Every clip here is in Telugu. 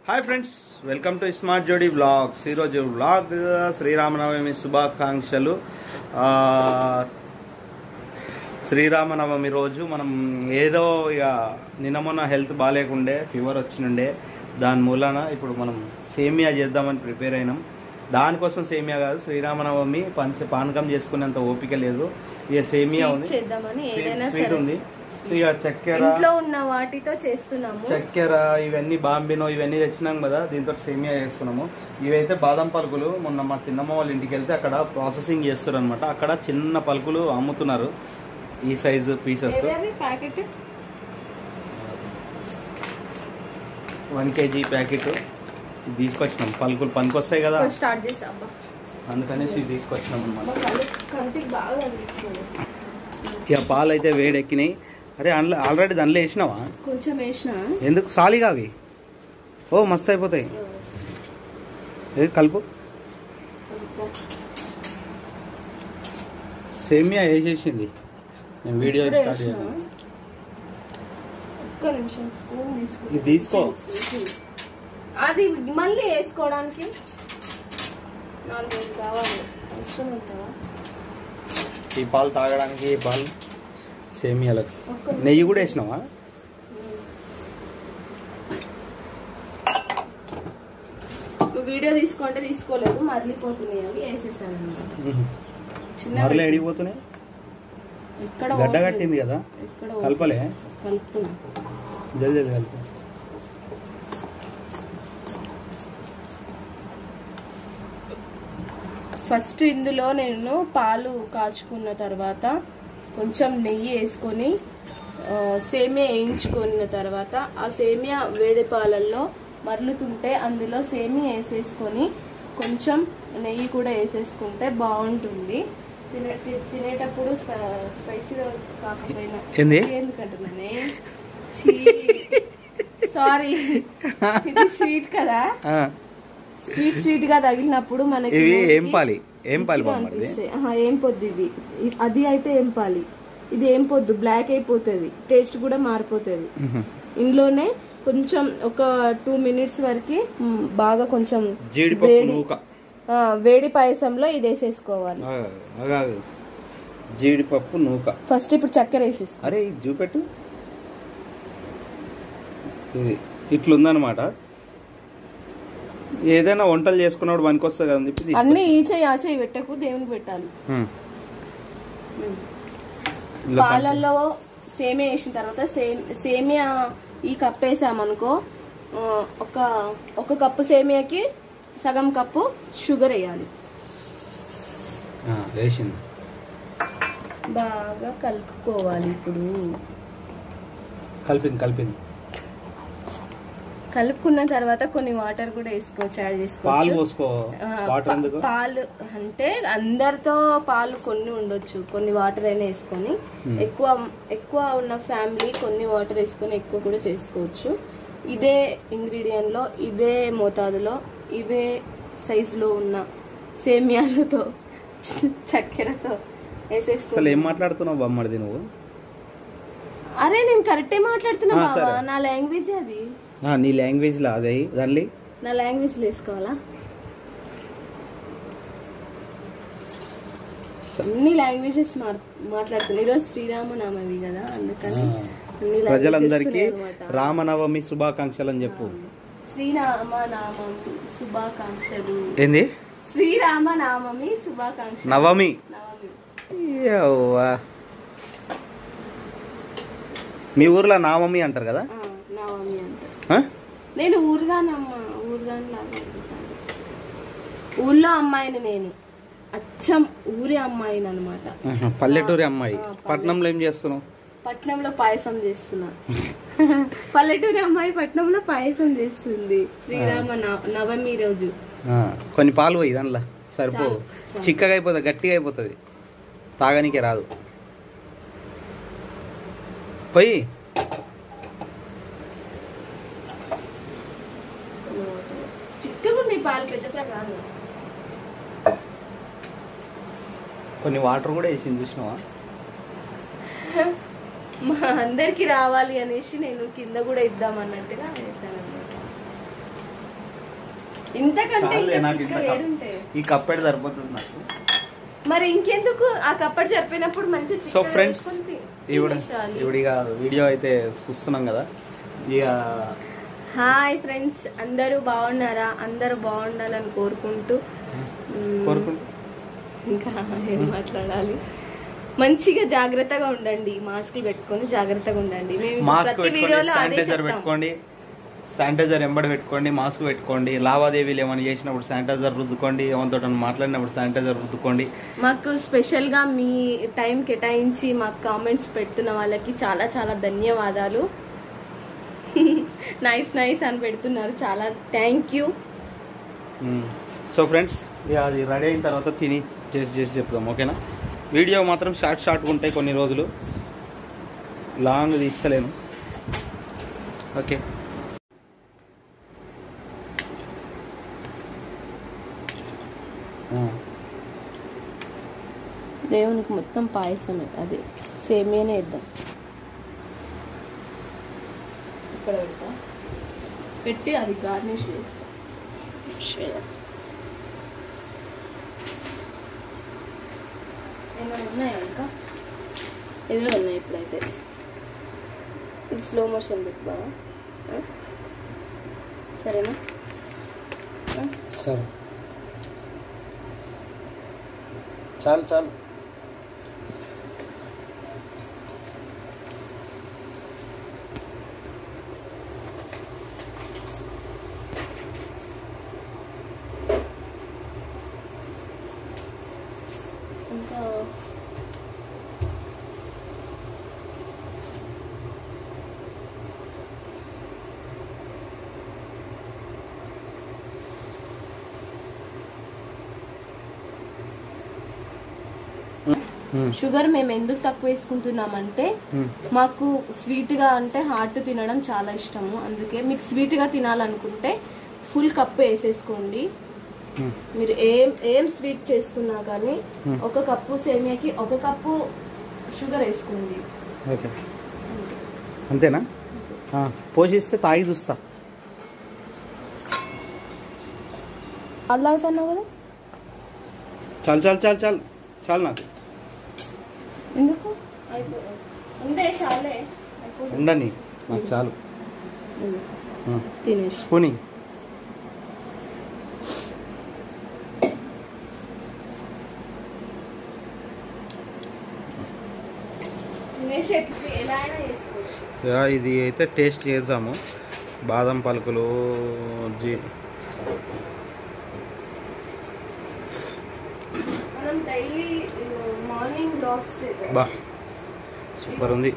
Hi friends welcome to smart Jodi vlogs ఈరోజు బ్లాగ్ శ్రీరామనవమి శుభాకాంక్షలు ఆ, శ్రీరామనవమి రోజు మనం ఏదో ఇక నిన్న మొన్న హెల్త్ బాగాలేకుండే ఫీవర్ వచ్చినుండే దాని మూలాన ఇప్పుడు మనం సేమియా చేద్దామని ప్రిపేర్ అయినాం దానికోసం సేమియా కాదు శ్రీరామనవమి పంచ పానకం చేసుకునేంత ఓపిక లేదు ఇక సేమియా Sweet ఉంది చేద్దామని ఏదైనా స్వీట్ సరే ఉంది సో ఇక చక్కెర ఇంట్లో ఉన్న వాటితో చేస్తున్నాము చక్కెర ఇవన్నీ బాంబినో ఇవన్నీ తెచ్చినాం కదా దీంతో సేమియా చేస్తున్నాము ఇవైతే బాదం పలుకులు మొన్న మా చిన్నమ్మ వాళ్ళ ఇంటికి వెళ్తే అక్కడ ప్రాసెసింగ్ చేస్తారు అనమాట అక్కడ చిన్న పలుకులు అమ్ముతున్నారు ఈ size pieces packet one KG packet తీసుకొచ్చినాం పలుకులు పనికొస్తాయి కదా స్టార్ట్ చేస్తా అబ్బా అందుకనేసి ఇది తీసుకొచ్చినాం అనమాట అబ్బా, కళ్ళు- కంటికి బాగా అనిపిస్తుంది ఇక పాలు అయితే వేడెక్కినాయి అరే అందులో ఆల్రెడీ దానిలో వేసినావా కొంచెం వేసిన ఎందుకు సాలిగా అవి ఓ మస్తు అయిపోతాయి ఏది కలుపు సేమియా వేసేసింది నేను వీడియో ఇప్పుడే స్టార్ట్ వేసినా? చేయాలి ఒక్క నిమిషం స్పూన్ తీసుకో ఇది తీసుకో అది మళ్ళీ వేసుకోవడానికి నాలుగైదు కావాలి అవసరం ఉంటుందా ఈ పాలు తాగడానికి ఈ పాలు సేమియాలకి ఒక్క నిమిషం. నెయ్యి కూడా వేసినావా నువ్వు వీడియో తీసుకుంటే తీసుకోలేదు మరలిపోతున్నాయి అవి వేసేసాను అన్నమాట. చిన్న మరలు ఎడిగిపోతున్నాయి ఎక్కడ గడ్డ పోవట్లేదు. కట్టింది కదా ఎక్కడ కలపలే కలుపుతున్నా జల్ది జల్ది కలుపు ఫస్ట్ ఇందులో నేను పాలు కాచుకున్న తర్వాత కొంచెం నెయ్యి వేసుకొని ఆ, సేమియా వేయించుకున్న తర్వాత ఆ సేమియా వేడి పాలల్లో మరలుతుంటే అందులో సేమియా వేసేసుకొని కొంచెం నెయ్యి కూడా వేసేసుకుంటే బాగుంటుంది తినే తి- తినేటప్పుడు స్పై- స్పైసీగా కాకపోయినా ఏంది? ఎందుకంటున్నానే సారీ ఇది స్వీట్ కదా ఆ, స్వీట్ స్వీట్ గా తగిలినప్పుడు మనకి ఇవి నోటికి ఏం పాలి ఏం పాలి రుచిగా బామ్మడిది అనిపిస్తాయి. ఆహా, ఏం పొద్దు ఇది ఇ- అది అయితే ఏం పాలి ఇది ఏం పొద్దు బ్లాక్ అయిపోతుంది టేస్ట్ కూడా మారిపోతుంది ఇందులోనే కొంచెం ఒక టూ మినిట్స్ వరకు మ్, బాగా కొంచెం జీడిపప్పు వేడి నూక ఆ, వేడి పాయసంలో ఇది వేసేసుకోవాలి ఆ, ఆగాగు. జీడిపప్పు నూక ఫస్ట్ ఇప్పుడు చక్కెర వేసేసుకో అరే ఇది చూపెట్టు ఇది ఇట్లుందనమాట ఏదైనా వంటలు చేసుకున్నప్పుడు పనికి వస్తుంది కదా అని చెప్పి తీసుకొచ్చా. అన్ని ఈ చెయ్యి ఆ చెయ్యి పెట్టకు దేవునికి పెట్టాలి హ్మ్. ఇలా పంచ- పాలల్లో సేమియా వేసిన తర్వాత సేమ్ సేమియా ఈ కప్ వేసామనుకో ఆ, ఒక ఒక కప్పు సేమియాకి సగం కప్పు షుగర్ వేయాలి ఆ, వేసింది బాగా కలుపుకోవాలి ఇప్పుడు కలిపింది కలిపింది కలుపుకున్న తర్వాత కొన్ని వాటర్ కూడా వేసుకోవచ్చు యాడ్ పాలు చేసుకోవచ్చు పోసుకో ఆ, వాటర్ పా- ఎందుకు పాలు అంటే అందరితో పాలు కొన్ని ఉండొచ్చు కొన్ని వాటర్ అయినా వేసుకొని Hmm. ఎక్కువ ఎక్కువ ఉన్న ఫ్యామిలీ కొన్ని వాటర్ వేసుకొని ఎక్కువ కూడా చేసుకోవచ్చు ఇదే ఇంగ్రీడియంట్ లో ఇదే మోతాదులో ఇవే సైజులో ఉన్న సేమియాలతో చక్కెరతో అసలు వేసేసుకో ఏం మాట్లాడుతున్నావు బొమ్మడిది నువ్వు అరే నేను కరెక్టే మాట్లాడుతున్నా ఆ, బావా సరే. నా లాంగ్వేజ్ అది ఆ, నీ లాంగ్వేజ్ లా అదే దాన్ని నా లాంగ్వేజ్ వేసుకోవాలా అన్ని లాంగ్వేజెస్ మాట్లాడుతున్నా ఈరోజు శ్రీరామనామవి కదా అందుకని ఆ. అన్ని languages ప్రజలందరికీ ఉన్నాయన్నమాట. రామనవమి శుభాకాంక్షలు అని చెప్పు శ్రీరామనామమి శుభాకాంక్షలు ఏంది శ్రీరామనామమి శుభాకాంక్షలు నవమి నవమి యవ్వా. మీ ఊర్లో నామమి అంటారు కదా ఆ, నవమి అంటారు ఆ? నేను ఊరుగానమ్మా ఊరుగాని లాగా ఉంటాను. ఊర్లో అమ్మాయిని నేను అచ్చం ఊరి అమ్మాయిని అనమాట ఆహా, పల్లెటూరి అమ్మాయి ఆ, పల్లె- పట్నంలో ఏం చేస్తున్నావు పట్నంలో పాయసం చేస్తున్నా పల్లెటూరి అమ్మాయి పట్నంలో పాయసం చేస్తుంది శ్రీరామ నవ- నవమి రోజు ఆ, కొన్ని పాలు పోయి దానిలో సరిపో చాలు, చాలు. చిక్కగా అయిపోతుంది గట్టిగా అయిపోతుంది తాగనీకే రాదు పోయి చిక్కగా ఉన్నాయి పాలు పెద్ద పెద్ద రాదు కొన్ని వాటర్ కూడా వేసింది చూసినావా మా అందరికి రావాలి అనేసి నేను కింద కూడా ఇద్దాం అన్నట్టుగా వేసాను అనమాట ఇంతకంటే చాలులే ఇంకా నాకు ఇంత చిక్కగా కప్ ఏడుంటాయి? ఈ కప్పెడు సరిపోతుంది నాకు మరి ఇంకెందుకు ఆ కప్పటి చెప్పినప్పుడు మంచి సో ఫ్రెండ్స్ ఇవిడ ఇవిడ ఇక వీడియో అయితే చూస్తున్నాం కదా ఇక హాయ్ ఫ్రెండ్స్ అందరూ బాగున్నారా అందరూ బాగుండాలని కోరుకుంటూ మ్మ్, కోరుకుంటూ ఇంకా ఏం మాట్లాడాలి మంచిగా జాగ్రత్తగా ఉండండి మాస్కులు పెట్టుకొని జాగ్రత్తగా ఉండండి మేము మాస్క్ ప్రతి పెట్టుకోండి వీడియోలో అదే శానిటైజర్ చెప్తాం పెట్టుకోండి శానిటైజర్ ఎంబడి పెట్టుకోండి మాస్క్ పెట్టుకోండి లావాదేవీలు ఏమైనా చేసినప్పుడు శానిటైజర్ రుద్దుకోండి ఏమంతో మాట్లాడినప్పుడు శానిటైజర్ రుద్దుకోండి మాకు స్పెషల్ గా మీ టైం కేటాయించి మాకు కామెంట్స్ పెడుతున్న వాళ్ళకి చాలా చాలా ధన్యవాదాలు నైస్ నైస్ అని పెడుతున్నారు చాలా థ్యాంక్ యూ సో ఫ్రెండ్స్ ఇక అది రెడీ అయిన తర్వాత తిని చేసి చేసి చెప్దాం ఓకేనా వీడియో మాత్రం షార్ట్ షార్ట్గా ఉంటాయి కొన్ని రోజులు లాంగ్ తీస్తలేను ఓకే దేవునికి మొత్తం పాయసమే అది సేమియానే ఇద్దాం ఇక్కడ పెడతా పెట్టి అది గార్నిష్ చేస్తా ఏమైనా ఉన్నాయా ఇంకా ఇవే ఉన్నాయి ఇప్పుడైతే ఇది స్లో మోషన్ పెట్టు బావా ఆ? సరేనా ఆ? సరే చాలు చాలు ఇంకా షుగర్ మేము ఎందుకు తక్కువ వేసుకుంటున్నామంటే మాకు స్వీట్గా అంటే హాట్ తినడం చాలా ఇష్టము అందుకే మీకు స్వీట్గా తినాలనుకుంటే ఫుల్ కప్ వేసేసుకోండి మీరు ఏం ఏం స్వీట్ చేసుకున్నా కానీ ఒక కప్పు సేమియాకి ఒక కప్పు షుగర్ వేసుకోండి ఓకే అంతేనా ఆ, పోషిస్తే తాగి చూస్తా పాలు తాగుతున్నావు కదా చాలు చాలు చాలు చాలు చాలు నాకు ఎందుకు అయిపో అంతే చాలే అయిపో- ఉండని నాకు చాలు ఆ, తినేసి స్పూనింగ్ తినేసి ఎట్లా- ఎలా అయినా చేసుకోవచ్చు ఇక ఇది అయితే టేస్ట్ చేద్దాము బాదం పలుకులు జీ మనం డైలీ మార్నింగ్ బ్లాగ్స్ చేద్దాం బా సూపర్ ఉంది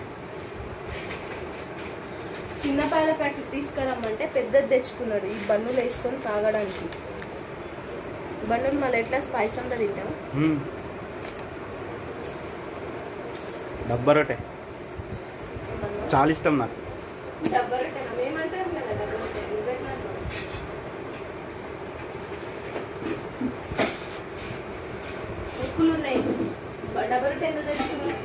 చిన్న పాయల ప్యాకెట్ తీసుకురమ్మంటే పెద్దది తెచ్చుకున్నాడు ఈ బన్నులు వేసుకొని తాగడానికి బన్నులు మళ్ళీ ఎట్లా స్పైస్ అంతా తింటాం మ్మ్. డబ్బా రొట్టె చాలా ఇష్టం నాకు డబ్బా రొట్టెనా? మేమంటాం కదా డబ్బా రొట్టె. నువ్వెట్లా అంటావు? ముక్కులు ఉన్నాయి బ- డబ్బా రొట్టె ఎంత తెచ్చుకున్నాం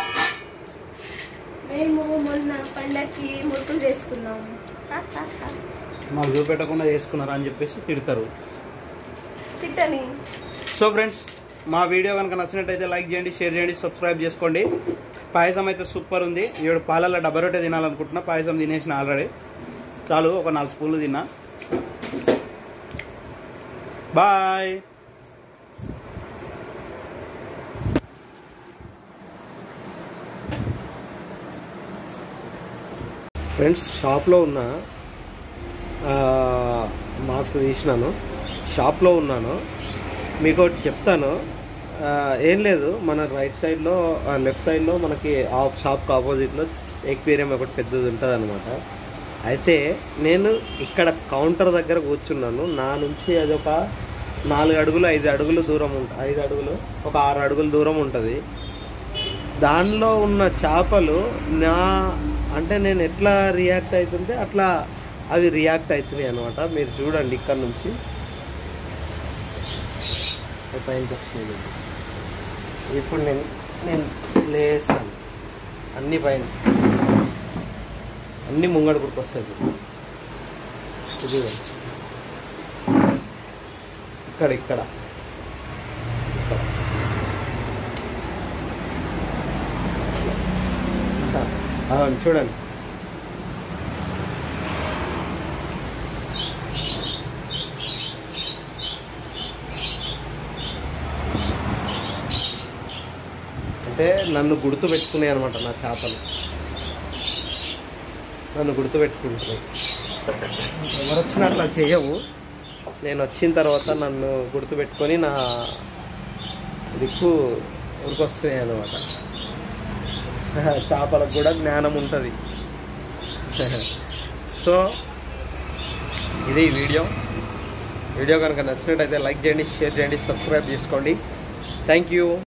మేము మొన్న పండక్కి ముక్కులు చేసుకున్నాము హా, హా, హా. మాకు చూపెట్టకుండా చేసుకున్నారు అని చెప్పేసి తిడతారు తిట్టని సో ఫ్రెండ్స్ మా వీడియో కనుక నచ్చినట్టయితే లైక్ చేయండి షేర్ చేయండి సబ్స్క్రైబ్ చేసుకోండి పాయసం అయితే సూపర్ ఉంది ఏడు పాలల్లో డబ్బా రొట్టె తినాలనుకుంటున్నా పాయసం తినేసిన ఆల్రెడీ చాలు ఒక నాలుగు స్పూన్లు తిన్నా బాయ్ ఫ్రెండ్స్ షాప్లో ఉన్న ఆ, మాస్క్ తీసినాను షాప్లో ఉన్నాను మీకు ఒకటి చెప్తాను ఆ, ఏం లేదు మన రైట్ సైడ్లో ఆ, లెఫ్ట్ సైడ్లో మనకి ఆ షాప్కి ఆపోజిట్లో ఎక్వేరియం ఒకటి పెద్దది ఉంటుంది అనమాట అయితే నేను ఇక్కడ కౌంటర్ దగ్గర కూర్చున్నాను నా నుంచి అది ఒక నాలుగు అడుగులు ఐదు అడుగులు దూరం ఉంట ఐదు అడుగులు ఒక ఆరు అడుగుల దూరం ఉంటుంది దానిలో ఉన్న చేపలు నా అంటే నేను ఎట్లా రియాక్ట్ అవుతుంటే అట్లా అవి రియాక్ట్ అవుతున్నాయి అనమాట మీరు చూడండి ఇక్కడ నుంచి అది పైనకి వచ్చినాయి చూడండి. ఇప్పుడు నేను నేను లేస్తాను అన్ని పైన అన్ని ముంగడు గుర్తొస్తుంది ఇది చూడండి. ఇక్కడ ఇక్కడ ఇక్కడ. అవును చూడండి అంటే నన్ను గుర్తు పెట్టుకున్నాయి అనమాట నా చేపలు నన్ను గుర్తు పెట్టుకుంటున్నాయి ఎవరు వచ్చినా అట్లా చేయవు నేను వచ్చిన తర్వాత నన్ను గుర్తు పెట్టుకొని నా దిక్కు ఉరికొస్తున్నాయి అనమాట చేపలకు కూడా జ్ఞానం ఉంటుంది సో ఇది ఈ వీడియో వీడియో కనుక నచ్చినట్టయితే లైక్ చేయండి షేర్ చేయండి సబ్స్క్రైబ్ చేసుకోండి థ్యాంక్ యూ